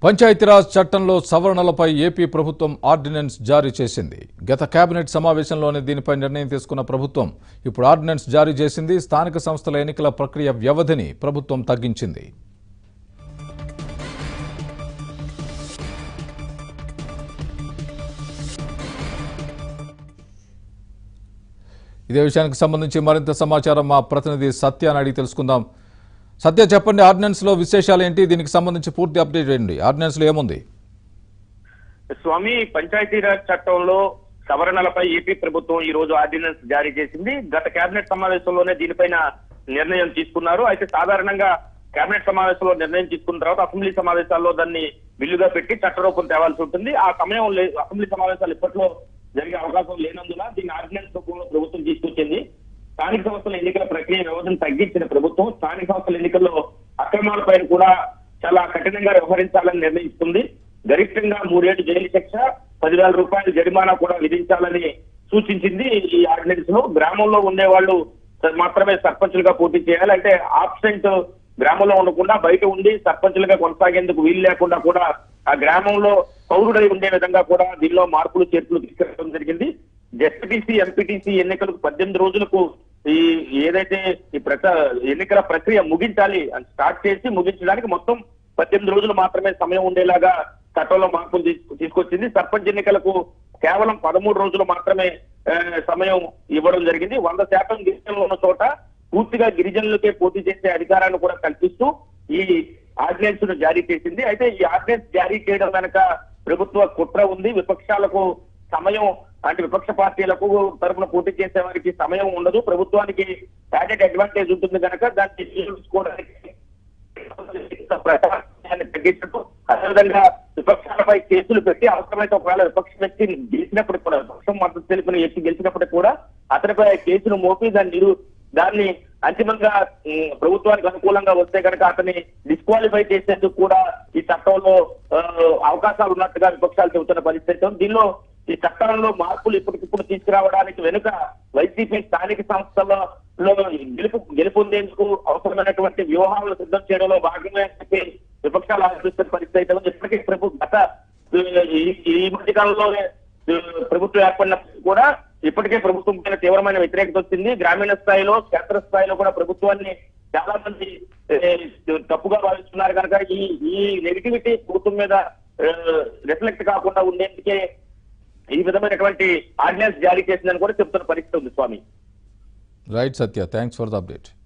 పంచాయతీరాజ్ చట్టంలో సవరణలపై ఏపీ ప్రభుత్వం ఆర్డినెన్స్ జారీ చేసింది గత కేబినెట్ సమావేశంలోనే దీనిపై నిర్ణయం తీసుకున్న ప్రభుత్వం ఇప్పుడు ఆర్డినెన్స్ జారీ చేసింది స్థానిక సంస్థల ఎన్నికల ప్రక్రియ వ్యవధిని ప్రభుత్వం తగ్గించింది ఇదే విషయానికి సంబంధించి మరింత సమాచారం మా ప్రతినిధి సత్యాన్ని అడిగి తెలుసుకుందాం సత్య చెప్పండి ఆర్డినెన్స్ లో విశేషాలు ఏంటి దీనికి సంబంధించి పూర్తి అప్డేట్ చేయండి ఆర్డినెన్స్ లో ఏముంది స్వామి పంచాయతీరాజ్ చట్టంలో సవరణలపై ఏపీ ప్రభుత్వం ఈ రోజు ఆర్డినెన్స్ జారీ చేసింది గత కేబినెట్ సమావేశంలోనే దీనిపైన నిర్ణయం తీసుకున్నారు అయితే సాధారణంగా కేబినెట్ సమావేశంలో నిర్ణయం తీసుకున్న తర్వాత అసెంబ్లీ సమావేశాల్లో దాన్ని బిల్లుగా పెట్టి చట్టరూపం తేవాల్సి ఉంటుంది ఆ సమయం లే- అసెంబ్లీ సమావేశాలు ఇప్పట్లో జరిగే అవకాశం లేనందున దీన్ని ఆర్డినెన్స్ రూపంలో ప్రభుత్వం తీసుకొచ్చింది స్థానిక సంస్థల ఎన్నికల ప్రక్రియ వ్యవధిని తగ్గించిన ప్రభుత్వం స్థానిక సంస్థల ఎన్నికల్లో అక్రమాలపైన కూడా చాలా కఠినంగా వ్యవహరించాలని నిర్ణయిస్తుంది గరిష్టంగా మూడేళ్లు జైలు శిక్ష పదివేల రూపాయల జరిమానా కూడా విధించాలని సూచించింది ఈ ఆర్డినెన్స్ లో గ్రామంలో ఉండే వాళ్ళు మాత్రమే సర్పంచులుగా పోటీ చేయాలి అంటే ఆబ్సెంట్ గ్రామంలో ఉండకుండా బయట ఉండి సర్పంచులుగా కొనసాగేందుకు వీలు లేకుండా కూడా ఆ గ్రామంలో పౌరుడై ఉండే విధంగా కూడా దీనిలో మార్పులు చేర్పులు తీసుకురావడం జరిగింది జెడ్పీటీసీ ఎంపీటీసీ ఎన్నికలకు పద్దెనిమిది రోజులకు ఈ ఏదైతే ఈ ప్రచ ఎన్నికల ప్రక్రియ ముగించాలి అని స్టార్ట్ చేసి ముగించడానికి మొత్తం పద్దెనిమిది రోజులు మాత్రమే సమయం ఉండేలాగా చట్టంలో మార్పులు తీసుకు- తీసుకొచ్చింది సర్పంచ్ ఎన్నికలకు కేవలం పదమూడు రోజులు మాత్రమే ఆ, సమయం ఇవ్వడం జరిగింది వంద శాతం గిరిజనులు ఉన్న చోట పూర్తిగా గిరిజనులకే పోటీ చేసే అధికారాన్ని కూడా కల్పిస్తూ ఈ ఆర్డినెన్స్ ను జారీ చేసింది అయితే ఈ ఆర్డినెన్స్ జారీ చేయడం వెనక ప్రభుత్వ కుట్ర ఉంది విపక్షాలకు సమయం అంటే విపక్ష పార్టీలకు తరఫున పోటీ చేసే వారికి సమయం ఉండదు ప్రభుత్వానికి స్టాండర్డ్ అడ్వాంటేజ్ ఉంటుంది కనుక దాన్ని తీసుకోవడానికి ప్రచారాన్ని తగ్గించడం అదేవిధంగా విపక్షాలపై కేసులు పెట్టి అవసరమైతే ఒకవేళ విపక్ష వ్యక్తి గెలిచినప్పుడు కూడా విపక్షం మద్దతు తెలిపిన వ్యక్తి గెలిచినప్పటికీ కూడా అతనిపై కేసును మోపి దాన్ని నిరు దాన్ని అంతిమంగా ఉమ్, ప్రభుత్వానికి అనుకూలంగా వస్తే కనుక అతన్ని డిస్క్వాలిఫై చేసేందుకు కూడా ఈ చట్టంలో ఆ, అవకాశాలు ఉన్నట్టుగా విపక్షాలు చెబుతున్న పరిస్థితి ఉంది. దీనిలో ఈ చట్టంలో మార్పులు ఇప్పటికిప్పుడు తీసుకురావడానికి వెనుక వైసీపీ స్థానిక సంస్థల్లో లో గెలుపు గెలుపొందేందుకు అవసరమైనటువంటి వ్యూహాలను సిద్ధం చేయడంలో భాగంగా అని చెప్పి విపక్షాలు ఆలోచిస్తున్న పరిస్థితి అయితే ఉంది. ఇప్పటికే ప్రభు గత ఈ- ఈ మధ్య కాలంలోనే ఆ, ప్రభుత్వం ఏర్పడినప్పుడు కూడా ఇప్పటికే ప్రభుత్వం పైన తీవ్రమైన వ్యతిరేకత వచ్చింది గ్రామీణ స్థాయిలో క్షేత్ర స్థాయిలో కూడా ప్రభుత్వాన్ని చాలా మంది ఏ, తప్పుగా భావిస్తున్నారు కనుక ఈ ఈ నెగిటివిటీ ప్రభుత్వం మీద రిఫ్లెక్ట్ కాకుండా ఉండేందుకే ఈ విధమైనటువంటి ఆర్డినెన్స్ జారీ చేసిందని కూడా చెప్తున్న పరిస్థితి ఉంది Swami right Satya thanks for the update